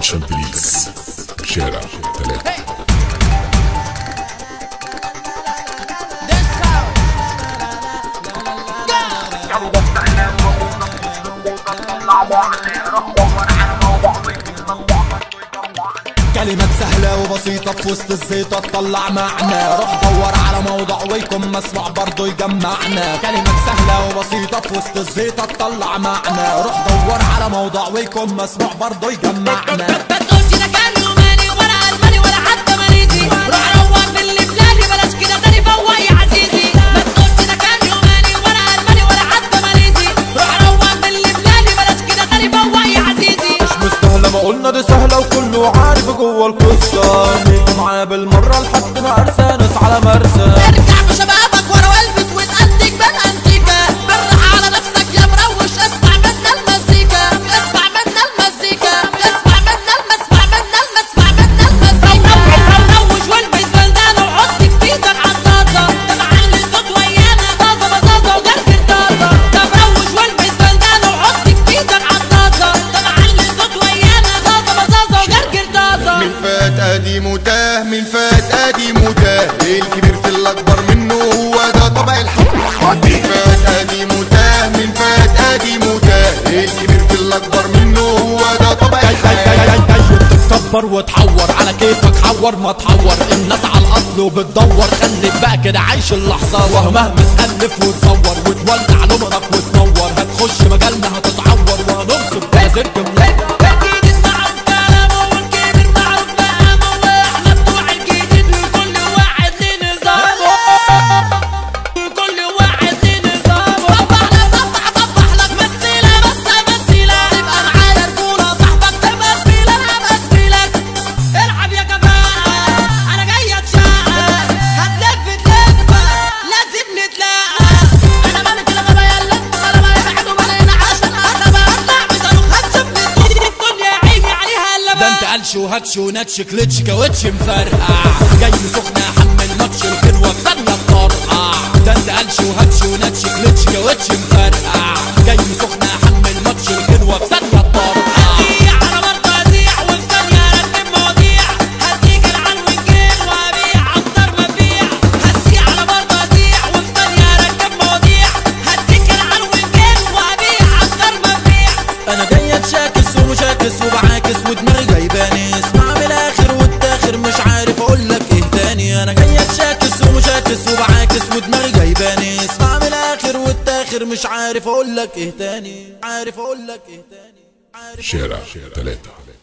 شامبليكس شارع ثلاثة كلمات سهلة وبسيطة في وسط الزيطة تطلع معنى روح دور على موضوع ويكون مسموع برضه يجمعنا كلمات سهلة وبسيطة في وسط الزيطة تطلع معنى روح دور على موضوع ويكون مسموع برضه يجمعنا ما تقولش ده كان يوماني ولا الماني ولا حتى ماليزي روح روق باللي بلادي بلاش كده تاني فوق يا عزيزي ما تقولش ده كان يوماني ولا الماني ولا حتى ماليزي روح روق باللي بلادي بلاش كده تاني فوق يا عزيزي مش مستاهلة ما قلنا دي سهلة وكله عارف جوه القصة نيجي معايا بالمرة لحد ما ارسانس على مرسى ارجع بشبابك ورا والبس وتأنتج بالانتيكا بالراحة على نفسك يا مروش اسمع منا المزيكا اسمع منا المزيكا اسمع منا الم اسمع منا الم اسمع منا المزيكا روش والبس بلدانة وحط جديدك عالطازة ده معلي صوت ويانا طازة بطازة وجرجر طازة طب روش والبس بلدانة وحط جديدك عالطازة ده معلي صوت ويانا طازة بطازة وجرجر طازة من فات قديم وتاه من فات قديم وتاه الكبير في الاكبر منه هو ده طبع الحق من فات قديم وتاه من فات قديم وتاه الكبير في الاكبر منه هو ده طبع الحق تتكبر وتحور على كيفك حور ما تحور الناس على الاصل وبتدور خليك بقى كده عايش اللحظه وهو مهما تالف وتصور وتولع نمرك وتنور هتخش مجالنا هتتعور وهننصب بازرك ملاك الجديد معروف كلامه والكبير معروف مقامه واحنا بتوع الجديد وكل واحد ليه نظامه كل واحد ليه نظامه صبح لا صبح صبح لك مثيلة بس مثيلة تبقى معايا رجولة صاحبك تبقى زميلة انا ابقى زميلك العب يا كفاءة انا جاي اتشقى هتلف تلف لازم نتلاقى انا ملك الغبا يلا انا ما يبعدوا مالينا عشان انا بطلع بصاروخ هتشوفني الدنيا عيني عليها الا ده انت قلش وهكش ونكش كلتش كاوتش مفرقع جاي سخنة حمل ماتش الكنوة في ثانية مطرقع ده انت قلش وهكش ونكش كلتش كاوتش مفرقع جاي سخنة حمل ماتش الكنوة في ثانية مطرقع هزيع انا برضه هزيع وفي ثانية ارتب مواضيع هديك العنو الجيل وابيع اكتر ما ابيع هزيع انا برضه هزيع وفي ثانية ارتب مواضيع هديك العنو الجيل وابيع اكتر ما ابيع انا جاي اتشاكس ومشاكس وبعاكس ودماغي جايباني اسمع من الاخر والتاخر مش عارف اقول لك ايه تاني انا جاي اتشاكس ومشاكس وبعاكس ودماغي جايباني اسمع من الاخر والتاخر مش عارف اقول لك ايه تاني عارف اقول لك ايه تاني عارف شارع ثلاثة